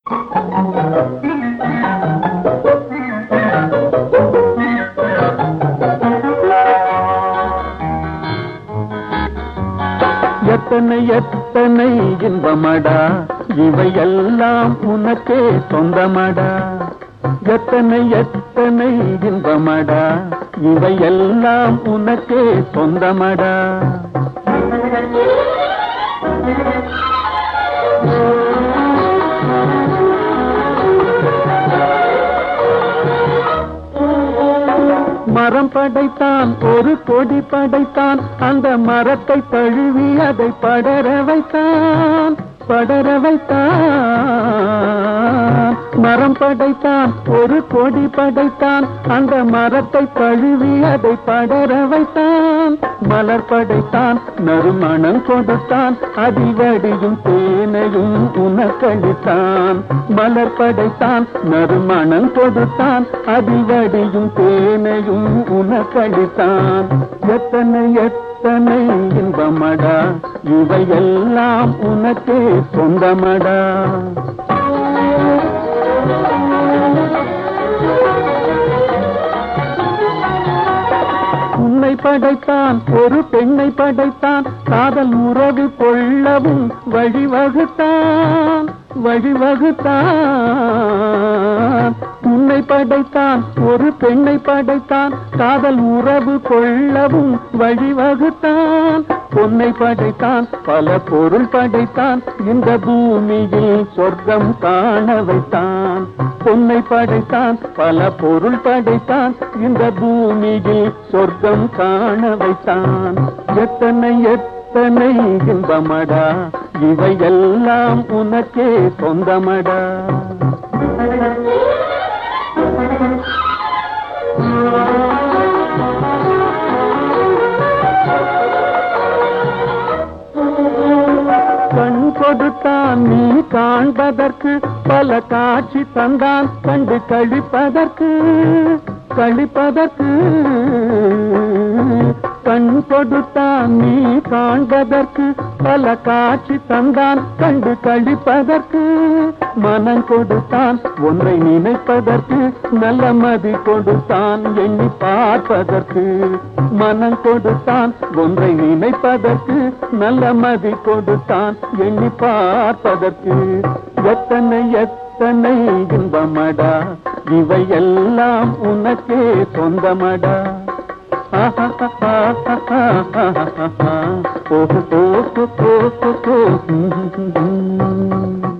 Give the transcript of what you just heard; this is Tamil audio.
எத்தனை எத்தனை இன்பமடா இவையெல்லாம் உனக்கே சொந்தமடா எத்தனை எத்தனை இன்பமடா இவையெல்லாம் உனக்கே சொந்தமடா மரம் படைத்தான் ஒரு கொடி படைத்தான் அந்த மரத்தை தழுவி அதை படர வைத்தான் படர வைத்தான் மரம் படைத்தான் ஒரு கொடி படைத்தான் அந்த மரத்தை தழுவி அதை படர வைத்தான் மலர் படைத்தான் நறுமணம் கொடுத்தான் அதிவடியும் தேனையும் உனக்களித்தான் மலர் படைத்தான் நறுமணம் கொடுத்தான் அதிவடியும் தேனையும் உனக்களித்தான் எத்தனை எத்தனை இன்பமடா இவையெல்லாம் உனக்கே சொந்தமடா உன்னை படைத்தான் ஒரு பெண்ணை படைத்தான் காதல் உறவு கொள்ளவும் வழிவகுத்தான் வழிவகுத்தான் உன்னை படைத்தான் ஒரு பெண்ணை படைத்தான் காதல் உறவு கொள்ளவும் வழிவகுத்தான் பொன்னை படைத்தான் பல பொருள் படைத்தான் இந்த பூமியில் சொர்க்கம் காண வைத்தான் பொன்னை படைத்தான் பல பொருள் படைத்தான் இந்த பூமியில் சொர்க்கம் காண வைத்தான் எத்தனை எத்தனை இன்பமடா இவையெல்லாம் உனக்கே சொந்தமடா கண் கொடுத்தான் நீ காண்பதற்கு பல காட்சி தந்தான் கண்டு கழிப்பதற்கு கழிப்பதற்கு கண் கொடுத்தான் நீ காண்பதற்கு பல காட்சி தந்தான் கண்டு கழிப்பதற்கு மனம் கொடுத்தான் ஒன்றை நினைப்பதற்கு நல்ல மதி கொடுத்தான் எண்ணி பார்ப்பதற்கு மனம் கொடுத்தான் ஒன்றை நினைப்பதற்கு நல்ல மதி கொடுத்தான் எண்ணி பார்ப்பதற்கு எத்தனை எத்தனை இன்பமடா இவையெல்லாம் உனக்கே சொந்தமடா ஓஹோ ஓஹோ ஓஹோ